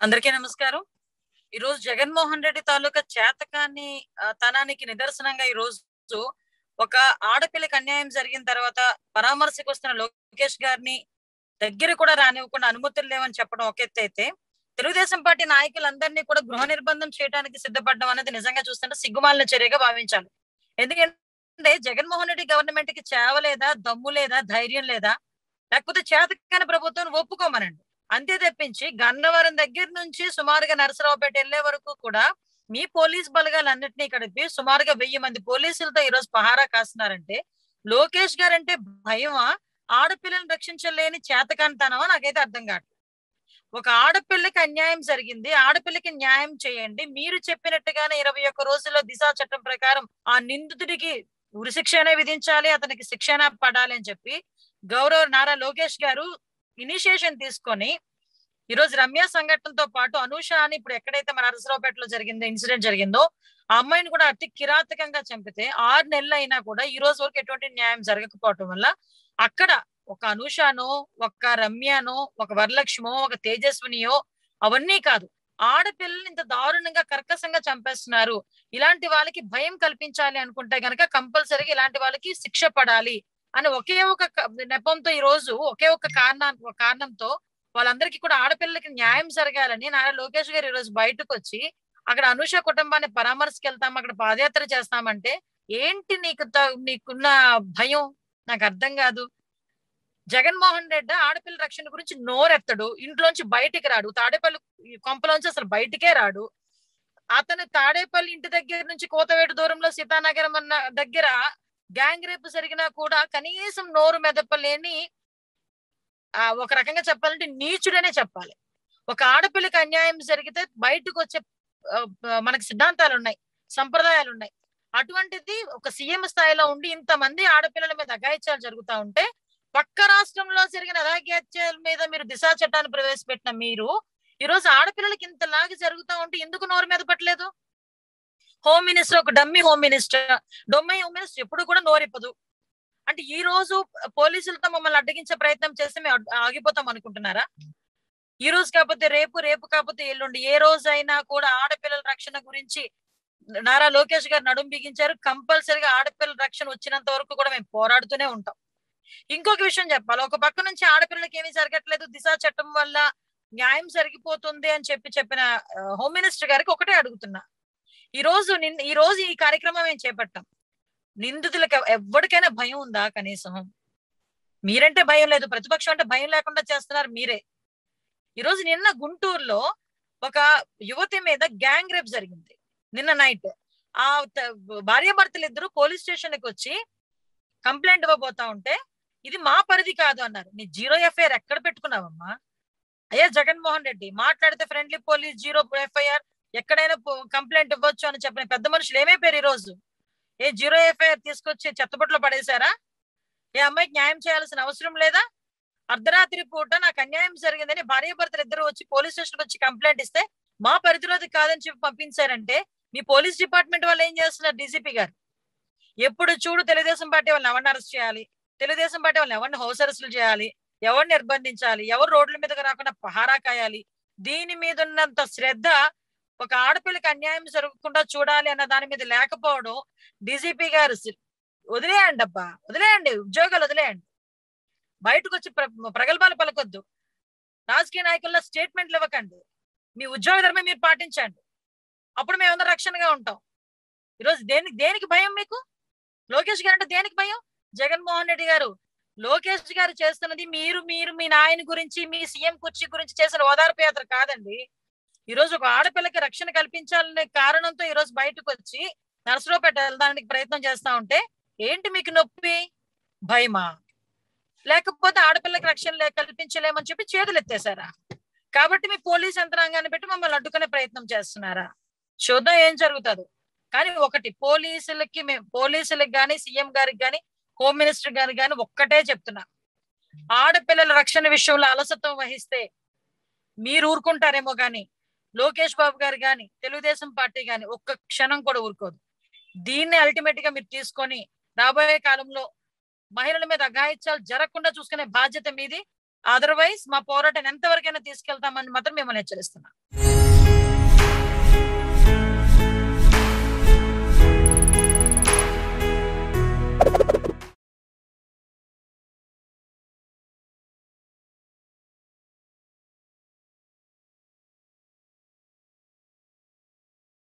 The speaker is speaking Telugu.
అందరికీ నమస్కారం ఈ రోజు జగన్మోహన్ రెడ్డి తాలూకా చేతకాన్ని ఆ, తనానికి నిదర్శనంగా ఈ రోజు ఒక ఆడపిల్లకి అన్యాయం జరిగిన తర్వాత పరామర్శకు వస్తున్న లోకేష్ గారిని దగ్గర కూడా రానివ్వకుండా అనుమతులు లేవని చెప్పడం ఒక ఎత్తు అయితే తెలుగుదేశం పార్టీ నాయకులందరినీ కూడా గృహ నిర్బంధం చేయడానికి సిద్ధపడడం అనేది నిజంగా చూస్తుంటే సిగ్గుమాలిన చర్యగా భావించాలి ఎందుకంటే జగన్మోహన్ రెడ్డి గవర్నమెంట్ కి చేవలేదా దమ్ము లేదా ధైర్యం లేదా లేకపోతే చేతకాని ప్రభుత్వం ఒప్పుకోమనండి అంతే తెప్పించి గన్నవరం దగ్గర నుంచి సుమారుగా నరసరావుపేట వెళ్లే వరకు కూడా మీ పోలీస్ బలగాలన్నింటినీ కలిపి సుమారుగా వెయ్యి మంది పోలీసులతో ఈ రోజు పహారా కాస్తున్నారంటే లోకేష్ గారు అంటే భయమా ఆడపిల్లని రక్షించలేని చేతకానితనమా నాకైతే అర్థం కావట్లేదు ఒక ఆడపిల్లకి అన్యాయం జరిగింది ఆడపిల్లకి న్యాయం చేయండి మీరు చెప్పినట్టుగానే ఇరవై ఒక్క రోజుల్లో దిశా చట్టం ప్రకారం ఆ నిందితుడికి ఉరిశిక్షణ విధించాలి అతనికి శిక్షణ పడాలి అని చెప్పి గౌరవ నారా లోకేష్ గారు ఇనిషియేషన్ తీసుకొని ఈ రోజు రమ్య సంఘటనతో పాటు అనూష అని ఇప్పుడు ఎక్కడైతే మన అరసరావుపేటలో జరిగిందో ఇన్సిడెంట్ జరిగిందో ఆ అమ్మాయిని కూడా అతి కిరాతకంగా చంపితే ఆరు నెలలు అయినా కూడా ఈ రోజు వరకు ఎటువంటి న్యాయం జరగకపోవటం వల్ల అక్కడ ఒక అనూషనో ఒక రమ్యనో ఒక వరలక్ష్మో ఒక తేజస్వినియో అవన్నీ కాదు ఆడపిల్లల్ని ఇంత దారుణంగా కర్కశంగా చంపేస్తున్నారు ఇలాంటి వాళ్ళకి భయం కల్పించాలి అనుకుంటే గనక కంపల్సరీగా ఇలాంటి వాళ్ళకి శిక్ష పడాలి అని ఒకే ఒక క- నెపంతో ఈ రోజు ఒకే ఒక కారణం కారణంతో వాళ్ళందరికీ కూడా ఆడపిల్లలకి న్యాయం జరగాలని నారా లోకేష్ గారు ఈ రోజు బయటకు వచ్చి అక్కడ అనుష కుటుంబాన్ని పరామర్శకి వెళ్తాం అక్కడ పాదయాత్ర చేస్తామంటే ఏంటి నీకు త- నీకున్న భయం నాకు అర్థం కాదు జగన్మోహన్ రెడ్డి ఆడపిల్ల రక్షణ గురించి నోరెత్తడు ఇంట్లోంచి బయటికి రాడు తాడేపల్లి కొంపలోంచి అసలు బయటికే రాడు అతను తాడేపల్లి ఇంటి దగ్గర నుంచి కోతవేటు దూరంలో సీతానగరం అన్న దగ్గర గ్యాంగ్ రేపు జరిగినా కూడా కనీసం నోరు మెదపలేని ఆ ఒక రకంగా చెప్పాలంటే నీచుడనే చెప్పాలి ఒక ఆడపిల్లకి అన్యాయం జరిగితే బయటకు వచ్చే ఆ, ఆ, మనకి సిద్ధాంతాలు ఉన్నాయి సంప్రదాయాలు ఉన్నాయి అటువంటిది ఒక సీఎం స్థాయిలో ఉండి ఇంతమంది ఆడపిల్లల మీద అఘాయిత్యాలు జరుగుతా ఉంటే పక్క రాష్ట్రంలో జరిగిన అఘాయిత్యాల మీద మీరు దిశా చట్టాన్ని ప్రవేశపెట్టిన మీరు ఈ రోజు ఆడపిల్లలకి ఇంతలాగా జరుగుతా ఉంటే ఎందుకు నోరు మీద పట్టలేదు హోమ్ మినిస్టర్ ఒక dummy home minister dummy home minister ఎప్పుడు కూడా నోరిప్పదు అంటే ఈ రోజు పోలీసులతో మమ్మల్ని అడ్డగించే ప్రయత్నం చేస్తే మేము అడ్- ఆగిపోతాం అనుకుంటున్నారా ఈ రోజు కాకపోతే రేపు రేపు కాకపోతే ఎల్లుండి ఏ రోజైనా కూడా ఆడపిల్లల రక్షణ గురించి నారా లోకేష్ గారు నడుం బిగించారు కంపల్సరిగా ఆడపిల్లల రక్షణ వచ్చినంత వరకు కూడా మేము పోరాడుతూనే ఉంటాం ఇంకొక విషయం చెప్పాలి ఒక పక్క నుంచి ఆడపిల్లలకి ఏమీ జరగట్లేదు దిశా చట్టం వల్ల న్యాయం జరిగిపోతుంది అని చెప్పి చెప్పిన ఆ, హోమ్ మినిస్టర్ గారికి ఒకటే అడుగుతున్నా ఈ రోజు నిన్న ఈ రోజు ఈ కార్యక్రమం మేము చేపట్టాం నిందితులకు ఎవ- ఎవరికైనా భయం ఉందా కనీసం మీరంటే భయం లేదు ప్రతిపక్షం అంటే భయం లేకుండా చేస్తున్నారు మీరే ఈ రోజు నిన్న గుంటూరులో ఒక యువతి మీద గ్యాంగ్ రేప్ జరిగింది నిన్న నైట్ ఆ త- భార్యాభర్తలు ఇద్దరు పోలీస్ స్టేషన్ కి వచ్చి కంప్లైంట్ ఇవ్వబోతా ఉంటే ఇది మా పరిధి కాదు అన్నారు నీ జీరో ఎఫ్ఐఆర్ ఎక్కడ పెట్టుకున్నావమ్మా అయ్యా జగన్మోహన్ రెడ్డి మాట్లాడితే ఫ్రెండ్లీ పోలీస్ జీరో ఎఫ్ఐఆర్ ఎక్కడైనా కంప్లైంట్ ఇవ్వచ్చు అని చెప్పిన పెద్ద మనుషులు ఏమైపోయారు ఈ రోజు ఏ జీరో ఎఫ్ఐఆర్ తీసుకొచ్చి చెత్తబుట్లో పడేశారా ఏ అమ్మాయికి న్యాయం చేయాల్సిన అవసరం లేదా అర్ధరాత్రి పూట నాకు అన్యాయం జరిగిందని భార్యాభర్తలు ఇద్దరు వచ్చి పోలీస్ స్టేషన్ వచ్చి కంప్లైంట్ ఇస్తే మా పరిధిలోది కాదని చెప్పి పంపించారంటే మీ పోలీస్ డిపార్ట్మెంట్ వాళ్ళు ఏం చేస్తున్నారు డీసీపీ గారు ఎప్పుడు చూడు తెలుగుదేశం పార్టీ వాళ్ళని ఎవరిని అరెస్ట్ చేయాలి తెలుగుదేశం పార్టీ వాళ్ళని ఎవరిని హౌస్ అరెస్టులు చేయాలి ఎవరిని నిర్బంధించాలి ఎవరు రోడ్ల మీదకి రాకుండా పహారా కాయాలి దీని మీద ఉన్నంత శ్రద్ధ ఒక ఆడపిల్లకి అన్యాయం జరగకుండా చూడాలి అన్న దాని మీద లేకపోవడం డీజీపీ గారు సి- వదిలేయండి అబ్బా వదిలేయండి ఉద్యోగాలు వదిలేయండి బయటకు వచ్చి ప్ర- ప్రగల్భాలు పలకొద్దు రాజకీయ నాయకుల్లో స్టేట్మెంట్లు ఇవ్వకండి మీ ఉద్యోగ ధర్మం మీరు పాటించండి అప్పుడు మేమందరం రక్షణగా ఉంటాం ఈరోజు దేనికి దేనికి భయం మీకు లోకేష్ గారు అంటే దేనికి భయం జగన్మోహన్ రెడ్డి గారు లోకేష్ గారు చేస్తున్నది మీరు మీరు మీ నాయన గురించి మీ సీఎం కుర్చీ గురించి చేసిన ఓదార్పు యాత్ర కాదండి ఈ రోజు ఒక ఆడపిల్లకి రక్షణ కల్పించాలనే కారణంతో ఈ రోజు బయటకు వచ్చి నర్సరావుపేట వెళ్ళడానికి ప్రయత్నం చేస్తా ఉంటే ఏంటి మీకు నొప్పి భయమా లేకపోతే ఆడపిల్లకి రక్షణ లే- కల్పించలేమని చెప్పి చేతులు ఎత్తేసారా కాబట్టి మీ పోలీస్ యంత్రాంగాన్ని పెట్టి మమ్మల్ని అడ్డుకునే ప్రయత్నం చేస్తున్నారా చూద్దాం ఏం జరుగుతుందో కానీ ఒకటి పోలీసులకి మేము పోలీసులకు గాని సీఎం గారికి గాని హోమ్ మినిస్టర్ గారికి గాని ఒక్కటే చెప్తున్నా ఆడపిల్లల రక్షణ విషయంలో అలసత్వం వహిస్తే మీరు ఊరుకుంటారేమో గాని లోకేష్ బాబు గారు గాని తెలుగుదేశం పార్టీ గాని ఒక్క క్షణం కూడా ఊరుకోదు దీన్ని అల్టిమేట్ గా మీరు తీసుకొని రాబోయే కాలంలో మహిళల మీద అఘాయిత్యాలు జరగకుండా చూసుకునే బాధ్యత మీది అదర్వైజ్ మా పోరాటం ఎంతవరకైనా తీసుకెళ్తామని మాత్రం మిమ్మల్ని హెచ్చరిస్తున్నాం